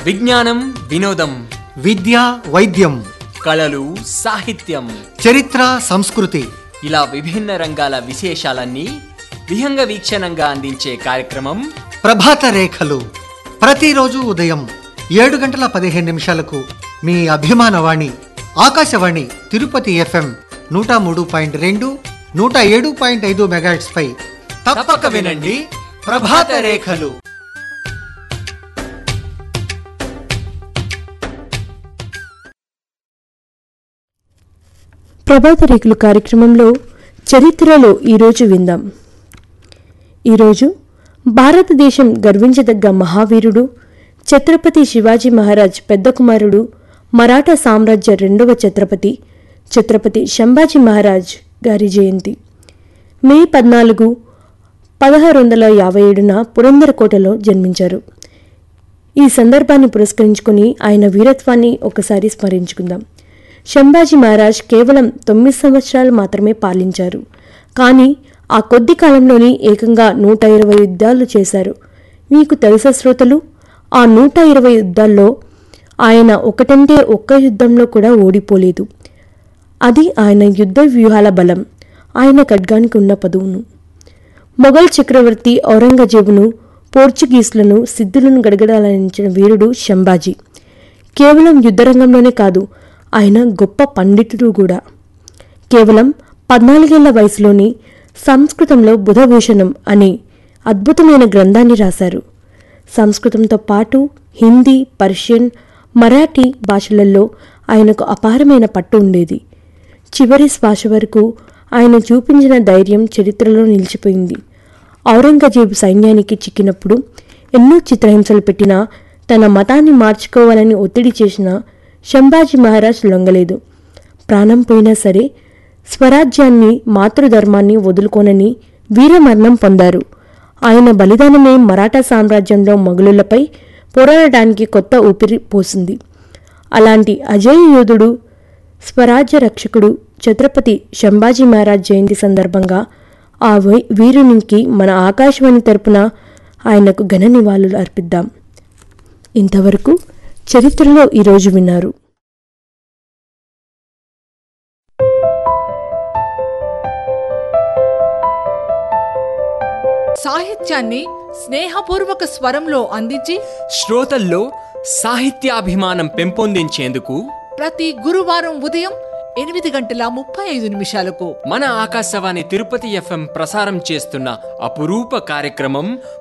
విజ్ఞానం వినోదం విద్య వైద్యం కళలు సాహిత్యం చరిత్ర సంస్కృతి ఇలా విభిన్న రంగాల విశేషాలన్నీ విహంగ వీక్షణంగా అందించే కార్యక్రమం ప్రభాత రేఖలు ప్రతిరోజు ఉదయం ఏడు గంటల పదిహేను నిమిషాలకు మీ అభిమాన వాణి ఆకాశవాణి తిరుపతి ఎఫ్ఎం నూట మూడు పాయింట్ రెండు నూట ఏడు పాయింట్ ఐదు మెగాట్స్ పై తప్పక వినండి ప్రభాత రేఖలు ప్రభాత రేకులు కార్యక్రమంలో చరిత్రలో ఈరోజు విందాం ఈరోజు భారతదేశం గర్వించదగ్గ మహావీరుడు ఛత్రపతి శివాజీ మహారాజ్ పెద్ద కుమారుడు మరాఠా సామ్రాజ్య రెండవ ఛత్రపతి ఛత్రపతి శంభాజీ మహారాజ్ గారి జయంతి మే పద్నాలుగు పదహారు వందల యాభై ఏడున పురందరకోటలో జన్మించారు ఈ సందర్భాన్ని పురస్కరించుకుని ఆయన వీరత్వాన్ని ఒకసారి స్మరించుకుందాం శంభాజీ మహారాజ్ కేవలం తొమ్మిది సంవత్సరాలు మాత్రమే పాలించారు కానీ ఆ కొద్ది కాలంలోనే ఏకంగా నూట ఇరవై యుద్ధాలు చేశారు మీకు తెలుసా శ్రోతలు ఆ నూట ఇరవై యుద్ధాల్లో ఆయన ఒకటంటే ఒక్క యుద్ధంలో కూడా ఓడిపోలేదు అది ఆయన యుద్ధ వ్యూహాల బలం ఆయన ఖడ్గానికి ఉన్న పదువును మొఘల్ చక్రవర్తి ఔరంగజేబును పోర్చుగీసులను సిద్ధులను గడగడాలనించిన వీరుడు శంభాజీ కేవలం యుద్ధరంగంలోనే కాదు ఆయన గొప్ప పండితుడు కూడా కేవలం పద్నాలుగేళ్ల వయసులోని సంస్కృతంలో బుధభూషణం అనే అద్భుతమైన గ్రంథాన్ని రాశారు సంస్కృతంతో పాటు హిందీ పర్షియన్ మరాఠీ భాషలలో ఆయనకు అపారమైన పట్టు ఉండేది చివరి శ్వాస వరకు ఆయన చూపించిన ధైర్యం చరిత్రలో నిలిచిపోయింది ఔరంగజేబు సైన్యానికి చిక్కినప్పుడు ఎన్నో చిత్రహింసలు పెట్టినా తన మతాన్ని మార్చుకోవాలని ఒత్తిడి చేసిన శంభాజీ మహారాజ్ లొంగలేదు ప్రాణం పోయినా సరే స్వరాజ్యాన్ని మాతృధర్మాన్ని వదులుకోనని వీరమరణం పొందారు ఆయన బలిదానమే మరాఠా సామ్రాజ్యంలో మొఘలులపై పోరాడటానికి కొత్త ఊపిరి పోసింది అలాంటి అజేయ యోధుడు స్వరాజ్య రక్షకుడు ఛత్రపతి శంభాజీ మహారాజ్ జయంతి సందర్భంగా ఆ వై- వీరునికి మన ఆకాశవాణి తరపున ఆయనకు ఘన నివాళులు అర్పిద్దాం ఇంతవరకు చరిత్రలో ఈరోజు విన్నారు సాహిత్యాన్ని స్నేహపూర్వక స్వరంలో అందించి శ్రోతల్లో సాహిత్యాభిమానం పెంపొందించేందుకు ప్రతి గురువారం ఉదయం ఎనిమిది గంటల ముప్పై ఐదు నిమిషాలకు మన ఆకాశవాణి తిరుపతి ఎఫ్ఎం ప్రసారం చేస్తున్న అపురూప కార్యక్రమం